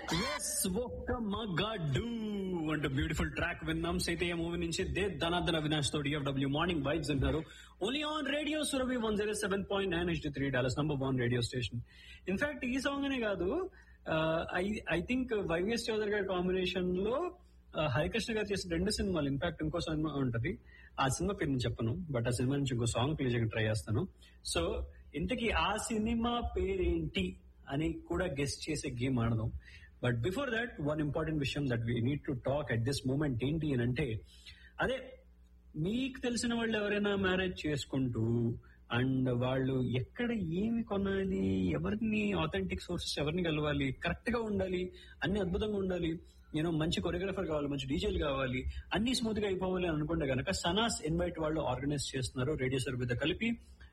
yes ఒక్క మగాడు అంటే బ్యూటిఫుల్ ట్రాక్ విన్నాం సైతయ్య మూవీ నుంచి దే ధనార్దన అవినాష్ తో డిఎఫ్డబ్ల్యూ మార్నింగ్ వైబ్స్ అంటారు only on radio Surabhi one zero seven point nine H three dollars number one radio station in fact ఈ సాంగ్ అనే కాదు I I think Y V S Chowdary గారి కాంబినేషన్ లో ఆ, హరికృష్ణ గారు చేసిన రెండు సినిమాలు ఇన్ఫాక్ట్ ఇంకో సినిమా ఉంటది ఆ సినిమా పేరు నేను చెప్పను బట్ ఆ సినిమా నుంచి ఇంకో సాంగ్ ప్లే చేయడానికి ట్రై చేస్తాను సో ఇంతకీ ఆ సినిమా పేరేంటి అని కూడా గెస్ట్ చేసే గేమ్ ఆడదాం but before that one important విషయం that we need to talk at this moment ఏంటి అని అంటే అదే మీకు తెలిసిన వాళ్ళు ఎవరైనా మ్యారేజ్ చేసుకుంటూ అండ్ వాళ్ళు ఎక్కడ ఏమి కొనాలి ఎవరిని ఆథెంటిక్ సోర్సెస్ ఎవరిని కలవాలి కరెక్ట్ గా ఉండాలి అన్ని అద్భుతంగా ఉండాలి నేను మంచి కొరియోగ్రాఫర్ కావాలి మంచి డీజేలు కావాలి అన్ని స్మూత్ గా అయిపోవాలి అని అనుకుంటే గనక సనాస్ ఇన్వైట్ వాళ్ళు ఆర్గనైజ్ చేస్తున్నారు రేడియో సర్వీతో కలిపి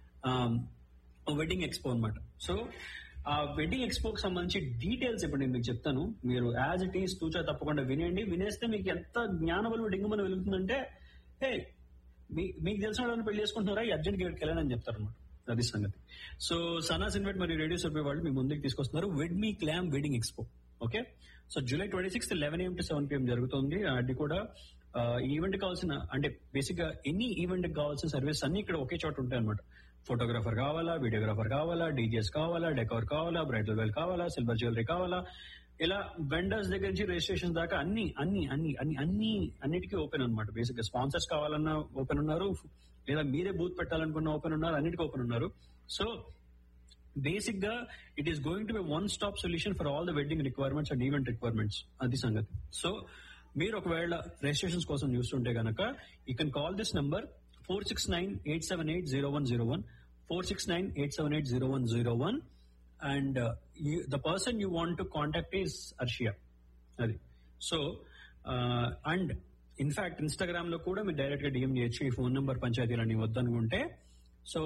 వెడ్డింగ్ ఎక్స్పో అన్నమాట సో ఆ వెడ్డింగ్ ఎక్స్పోకి సంబంధించి డీటెయిల్స్ ఇప్పుడు నేను మీకు చెప్తాను మీరు యాజ్ ఇట్ ఈస్ తూచా తప్పకుండా వినేయండి వినేస్తే మీకు ఎంత జ్ఞానబలు డింగమని వెలుగుతుందంటే హే మీ మీకు తెలిసిన వాళ్ళని పెళ్లి చేసుకుంటున్నారా ఈ అర్జెంట్ గేట్కి వెళ్ళని చెప్తారు అనమాట అది సంగతి సో సనాస్ ఇన్వైట్ మరియు రేడియో సర్వే వాళ్ళు మీ ముందుకు తీసుకొస్తున్నారు wed me glam wedding expo okay so July twenty six eleven A M to seven P M జరుగుతుంది అది కూడా ఆ, ఈ ఈవెంట్ కావాల్సిన అంటే బేసిక్ గా ఎనీ ఈవెంట్ కావాల్సిన సర్వీస్ అన్ని ఇక్కడ ఒకే చోట ఉంటాయి అనమాట ఫోటోగ్రాఫర్ కావాలా వీడియోగ్రాఫర్ కావాలా డీజేస్ కావాలా డెకోర్ కావాలా బ్రైడల్ వెల్ కావాలా సిల్వర్ జ్యువెలరీ కావాలా ఇలా వెండర్స్ దగ్గర నుంచి రిజిస్ట్రేషన్ దాకా అన్ని అన్ని అన్ని అన్ని అన్ని అన్నిటికీ ఓపెన్ అనమాట బేసిక్ గా స్పాన్సర్స్ కావాలన్నా ఓపెన్ ఉన్నారు లేదా మీరే బూత్ పెట్టాలనుకున్న ఓపెన్ ఉన్నారు అన్నిటికీ ఓపెన్ ఉన్నారు సో బేసిక్ గా it is going to be one stop solution for all the wedding requirements and event requirements అది సంగతి సో మీరు ఒకవేళ రిజిస్ట్రేషన్స్ కోసం చూస్తుంటే గనక you can call this number four six nine eight seven eight zero one zero one four six nine eight seven eight zero one zero one and the person you want to contact is Arshia అది so and in fact Instagram లో కూడా మీరు direct గా DM చేయొచ్చు ఈ phone number పంచాయతీలని వద్దనుకుంటే so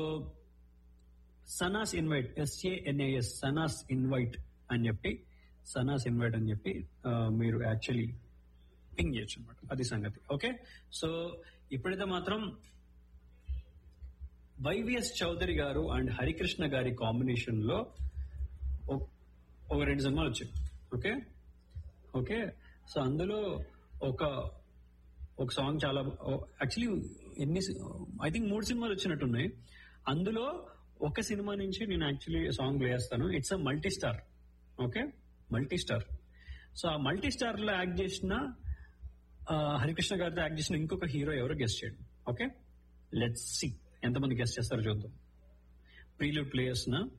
Sanas invite S A N A S Sanas invite అని చెప్పి సనాస్ ఇన్వైట్ అని చెప్పి ఆ, మీరు యాక్చువల్లీ పింగ్ చేయొచ్చు అనమాట అది సంగతి ఓకే సో ఇప్పుడైతే మాత్రం వైవిఎస్ చౌదరి గారు అండ్ హరికృష్ణ గారి కాంబినేషన్ లో ఒక- ఒక రెండు సినిమాలు వచ్చాయి ఓకే ఓకే సో అందులో ఒక ఒక సాంగ్ చాలా యాక్చువల్లీ ఎన్ని ఐ థింక్ మూడు సినిమాలు వచ్చినట్టున్నాయి అందులో ఒక సినిమా నుంచి నేను యాక్చువల్లీ సాంగ్ వేస్తాను it's a multi star okay multi star so ఆ మల్టీ స్టార్ లో యాక్ట్ చేసిన ఆ, హరికృష్ణ గారితో యాక్ట్ చేసిన ఇంకొక హీరో ఎవరో గెస్ట్ చేయండి ఓకే లెట్స్ సి ఎంతమంది గెస్ట్ చేస్తారో చూద్దాం ప్రీలూడ్ ప్లేయర్స్ నా